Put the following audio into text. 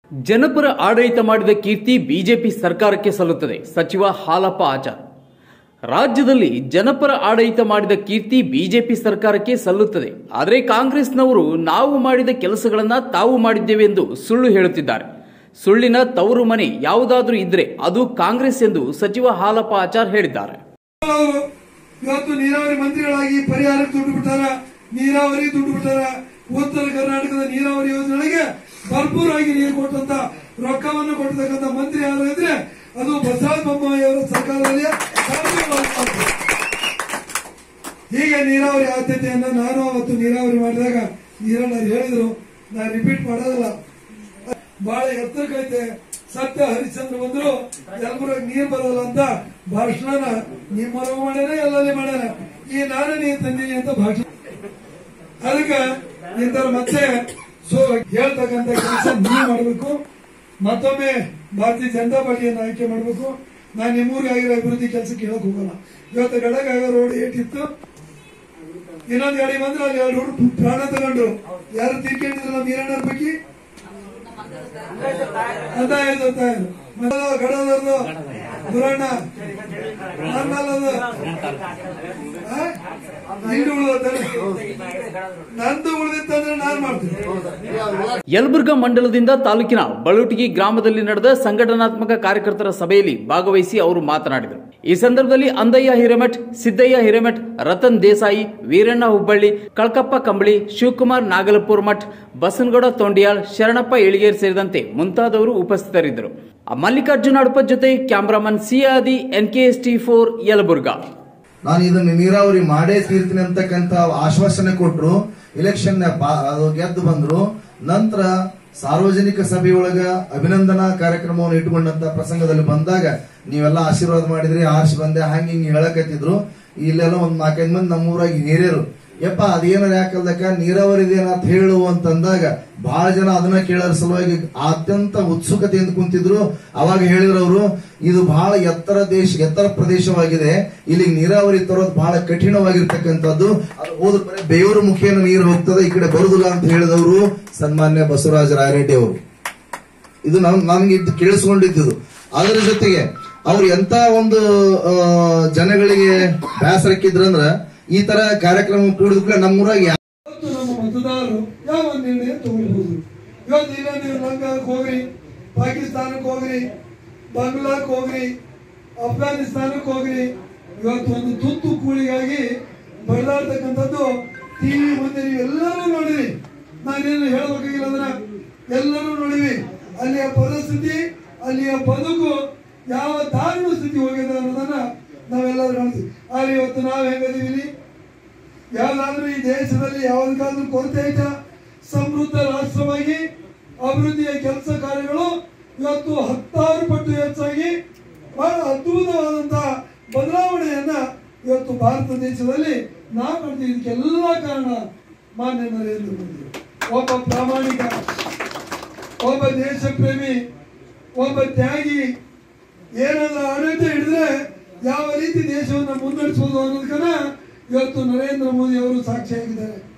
ಜನಪರ ಆಡಳಿತ ಮಾಡಿದ ಕೀರ್ತಿ ಬಿಜೆಪಿ ಸರ್ಕಾರಕ್ಕೆ ಸಲ್ಲುತ್ತದೆ ಸಚಿವ ಹಾಲಪ್ಪ ಆಚಾರ್ ರಾಜ್ಯದಲ್ಲಿ ಜನಪರ ಆಡಳಿತ ಮಾಡಿದ ಕೀರ್ತಿ ಬಿಜೆಪಿ ಸರ್ಕಾರಕ್ಕೆ ಸಲ್ಲುತ್ತದೆ ಆದರೆ ಕಾಂಗ್ರೆಸ್ನವರು ನಾವು ಮಾಡಿದ ಕೆಲಸಗಳನ್ನ ತಾವು ಮಾಡಿದ್ದೇವೆ ಎಂದು ಸುಳ್ಳು ಹೇಳುತ್ತಿದ್ದಾರೆ ಸುಳ್ಳಿನ ತವರು ಮನೆ ಯಾವುದಾದ್ರೂ ಇದ್ರೆ ಅದು ಕಾಂಗ್ರೆಸ್ ಎಂದು ಸಚಿವ ಹಾಲಪ್ಪ ಆಚಾರ್ ಹೇಳಿದ್ದಾರೆ ಅವರು ಇವತ್ತು ನೀರಾವರಿ ಮಂತ್ರಿಗಳಾಗಿ ಪರಿಹಾರಕ್ಕೆ ದುಡ್ಡು ಬಿಟ್ಟಾರ ನೀರಾವರಿ ದುಡ್ಡು ಬಿಟ್ಟಾರ ಉತ್ತರ ಕರ್ನಾಟಕದ ನೀರಾವರಿ ಯೋಜನೆಗಳಿಗೆ ಭರ್ಪೂರಾಗಿ ನೀರು ಕೊಟ್ಟಂತ ರೊಕ್ಕವನ್ನು ಕೊಟ್ಟತಕ್ಕಂತ ಮಂತ್ರಿ ಯಾರು ಇದ್ರೆ ಅದು ಬಸವರಾಜ ಬೊಮ್ಮಾಯಿ ಅವರ ಸರ್ಕಾರದಲ್ಲಿ ಸಾಧ್ಯವಾಗ್ತದೆ. ಹೀಗೆ ನೀರಾವರಿ ಆದ್ಯತೆಯನ್ನ ನಾನು ಅವತ್ತು ನೀರಾವರಿ ಮಾಡಿದಾಗ ನೀರಣ್ಣ ಹೇಳಿದ್ರು ನಾನು ರಿಪೀಟ್ ಮಾಡೋದಿಲ್ಲ ಬಹಳ ಎತ್ತರಕ್ಕೈತೆ ಸತ್ಯ ಹರಿಶ್ಚಂದ್ರ ಬಂದ್ರು ಯಲಬುರ್ಗ ನೀರ್ ಬರಲ್ಲ ಅಂತ ಭಾಷಣ ನಿಮ್ಮ ಮರವು ಮಾಡ್ಯಾನ ಎಲ್ಲಲ್ಲಿ ಮಾಡ್ಯಾನ ಈ ನಾನು ನೀರ್ ತಂದೀನಿ ಅಂತ ಭಾಷಣ ಅದಕ್ಕೆ ಇಂತರ ಮತ್ತೆ ಸೊ ಹೇಳ್ತಕ್ಕಂತ ಕೆಲಸ ನೀವು ಮಾಡಬೇಕು ಮತ್ತೊಮ್ಮೆ ಭಾರತೀಯ ಜನತಾ ಪಾರ್ಟಿಯನ್ನು ಆಯ್ಕೆ ಮಾಡಬೇಕು ನಾನು ನಿಮ್ಮೂರಿಗೆ ಆಗಿರೋ ಅಭಿವೃದ್ಧಿ ಕೆಲಸಕ್ಕೆ ಹೇಳಕ್ ಹೋಗಲ್ಲ ಇವತ್ತು ಗಡಗ ಆಗೋ ರೋಡ್ ಏಟಿತ್ತು ಇನ್ನೊಂದು ಗಾಡಿ ಬಂದ್ರೆ ಅಲ್ಲಿ ಎರಡು ಹುಡುಗ ಪ್ರಾಣ ತಗೊಂಡು ಯಾರು ತೀರ್ಕೊಂಡಿದ್ರಲ್ಲ ನೀರಣ್ಣರ ಬಗ್ಗೆ ಅಂತ ಹೇಳ್ದು ಅಂತ ಹೇಳ್ದು. ಮತ್ತೆ ಗಡದವ್ರದ್ದು ಗುರಣ್ಣ ನನ್ನಲ್ಲದು ಆ? ಹಿಂಡು ಉಳಿದತ್ತಲ್ಲ ನಂದು ಉಳಿದಿತ್ತಂದ್ರೆ ನಾನ್ ಮಾಡ್ತೀನಿ ಯಲಬುರ್ಗಾ ಮಂಡಲದಿಂದ ತಾಲೂಕಿನ ಬಳುಟಗಿ ಗ್ರಾಮದಲ್ಲಿ ನಡೆದ ಸಂಘಟನಾತ್ಮಕ ಕಾರ್ಯಕರ್ತರ ಸಭೆಯಲ್ಲಿ ಭಾಗವಹಿಸಿ ಅವರು ಮಾತನಾಡಿದರು ಈ ಸಂದರ್ಭದಲ್ಲಿ ಅಂದಯ್ಯ ಹಿರೇಮಠ್ ಸಿದ್ದಯ್ಯ ಹಿರೇಮಠ್ ರತನ್ ದೇಸಾಯಿ ವೀರಣ್ಣ ಹುಬ್ಬಳ್ಳಿ ಕಳ್ಕಪ್ಪ ಕಂಬಳಿ ಶಿವಕುಮಾರ್ ನಾಗಲಪುರ ಮಠ್ ಬಸನಗೌಡ ತೊಂಡಿಯಾಳ್ ಶರಣಪ್ಪ ಇಳಿಗೇರ್ ಸೇರಿದಂತೆ ಮುಂತಾದವರು ಉಪಸ್ಥಿತರಿದ್ದರು ಮಲ್ಲಿಕಾರ್ಜುನ ಅಡಪ ಜೊತೆ ಕ್ಯಾಮರಾಮನ್ ಸಿಯಾದಿ ಎನ್ಕೆಎಸ್ ಟಿ ಫೋರ್ ಯಲಬುರ್ಗಾ ನಾನು ಇದನ್ನ ನೀರಾವರಿ ಮಾಡೇ ತೀರ್ತೀನಿ ಅಂತಕ್ಕಂತ ಆಶ್ವಾಸನೆ ಕೊಟ್ರು ಇಲೆಕ್ಷನ್ ಅದು ಗೆದ್ದು ಬಂದ್ರು ನಂತರ ಸಾರ್ವಜನಿಕ ಸಭೆಯೊಳಗ ಅಭಿನಂದನಾ ಕಾರ್ಯಕ್ರಮವನ್ನು ಇಟ್ಟುಕೊಂಡಂತ ಪ್ರಸಂಗದಲ್ಲಿ ಬಂದಾಗ ನೀವೆಲ್ಲ ಆಶೀರ್ವಾದ ಮಾಡಿದ್ರಿ ಆರ್ಸಿ ಬಂದೆ ಹಂಗ ಹಿಂಗ್ ಹೇಳಕತ್ತಿದ್ರು ಇಲ್ಲೆಲ್ಲ ಒಂದ್ ನಾಲ್ಕೈದು ಮಂದಿ ನಮ್ಮೂರಾಗಿ ಹಿರಿಯರು ಯಪ್ಪ ಅದೇನಾರ ಯಾಕಲ್ದಕ್ಕ ನೀರಾವರಿದೇನಂತ ಹೇಳು ಅಂತಂದಾಗ ಬಹಳ ಜನ ಅದನ್ನ ಕೇಳೋದ್ರ ಸಲುವಾಗಿ ಅತ್ಯಂತ ಉತ್ಸುಕತೆಯಿಂದ ಕುಂತಿದ್ರು ಅವಾಗ ಹೇಳಿದ್ರು ಅವರು ಇದು ಬಹಳ ಎತ್ತರ ದೇಶ ಎತ್ತರ ಪ್ರದೇಶವಾಗಿದೆ ಇಲ್ಲಿ ನೀರಾವರಿ ತರೋದು ಬಹಳ ಕಠಿಣವಾಗಿರ್ತಕ್ಕಂಥದ್ದು ಅದು ಹೋದ ಬರೀ ಬೇಯೂರು ಮುಖೇನ ನೀರು ಹೋಗ್ತದೆ ಈ ಕಡೆ ಬರುದಿಲ್ಲ ಅಂತ ಹೇಳಿದವರು ಸನ್ಮಾನ್ಯ ಬಸವರಾಜ ರಾಯರೆಡ್ಡಿ ಅವರು ಇದು ನಮ್ ನಮ್ಗೆ ಇದು ಕೇಳಿಸ್ಕೊಂಡಿದ್ದು ಅದರ ಜೊತೆಗೆ ಅವ್ರು ಎಂತ ಒಂದು ಆ, ಜನಗಳಿಗೆ ಬೇಸರಕ್ಕಿದ್ರಂದ್ರ ಈ ತರ ಕಾರ್ಯಕ್ರಮ ಕೂಡಿದ ಕೂಡ ನಮ್ಮೂರಾಗ ಯಾ- ಇವತ್ತು ನಮ್ಮ ಮತದಾರರು ಯಾವ ಒಂದು ನಿರ್ಣಯ ತಗೊಳ್ಬಹುದು ಇವತ್ತು ಈಗ ನೀವು ಲಂಕಾಕ್ಕೆ ಹೋಗ್ರಿ ಪಾಕಿಸ್ತಾನಕ್ಕೆ ಹೋಗ್ರಿ ಬಾಂಗ್ಲಾಕ್ಕೆ ಹೋಗ್ರಿ ಅಫ್ಘಾನಿಸ್ತಾನಕ್ಕೆ ಹೋಗ್ರಿ ಇವತ್ತು ಒಂದು ತುತ್ತು ಕೂಳಿಗಾಗಿ ಬಡದಾಡ್ತಕ್ಕಂಥದ್ದು ಟಿವಿ ಮುಂದೆ ನೀವು ಎಲ್ಲರೂ ನೋಡಿರಿ ನಾನೇನು ಹೇಳಬೇಕಾಗಿಲ್ಲ ಅದನ್ನ ಎಲ್ಲರೂ ನೋಡಿವಿ ಅಲ್ಲಿಯ ಪರಿಸ್ಥಿತಿ ಅಲ್ಲಿಯ ಬದುಕು ಯಾವ ದಾರುಣ ಸ್ಥಿತಿ ಹೋಗಿದೆ ಅನ್ನೋದನ್ನ ನಾವೆಲ್ಲರೂ ನೋಡ್ತೀವಿ ಆದ್ರೆ ಇವತ್ತು ನಾವು ಹೆಂಗದೀವಿ ಯಾವ್ದಾದ್ರೂ ಈ ದೇಶದಲ್ಲಿ ಯಾವ್ದಕ್ಕಾದ್ರೂ ಕೊರತೆ ಐತಾ ಸಮೃದ್ಧ ರಾಷ್ಟ್ರವಾಗಿ ಅಭಿವೃದ್ಧಿಯ ಕೆಲಸ ಕಾರ್ಯಗಳು ಇವತ್ತು ಹತ್ತಾರು ಪಟ್ಟು ಹೆಚ್ಚಾಗಿ ಬಹಳ ಅದ್ಭುತವಾದಂತಹ ಬದಲಾವಣೆಯನ್ನ ಇವತ್ತು ಭಾರತ ದೇಶದಲ್ಲಿ ನಾವು ಮಾಡ್ತೀವಿ ಇದಕ್ಕೆಲ್ಲ ಕಾರಣ ಮಾನ್ಯ ನರೇಂದ್ರ ಮೋದಿ ಒಬ್ಬ ಪ್ರಾಮಾಣಿಕ ಒಬ್ಬ ದೇಶ ಪ್ರೇಮಿ ಒಬ್ಬ ತ್ಯಾಗಿ ಏನಾದ್ರೂ ಆಡಳಿತ ಹಿಡಿದ್ರೆ ಯಾವ ರೀತಿ ದೇಶವನ್ನು ಮುನ್ನಡೆಸಬಹುದು ಅನ್ನೋದಕ್ಕನ ಇವತ್ತು ನರೇಂದ್ರ ಮೋದಿ ಅವರು ಸಾಕ್ಷಿಯಾಗಿದ್ದಾರೆ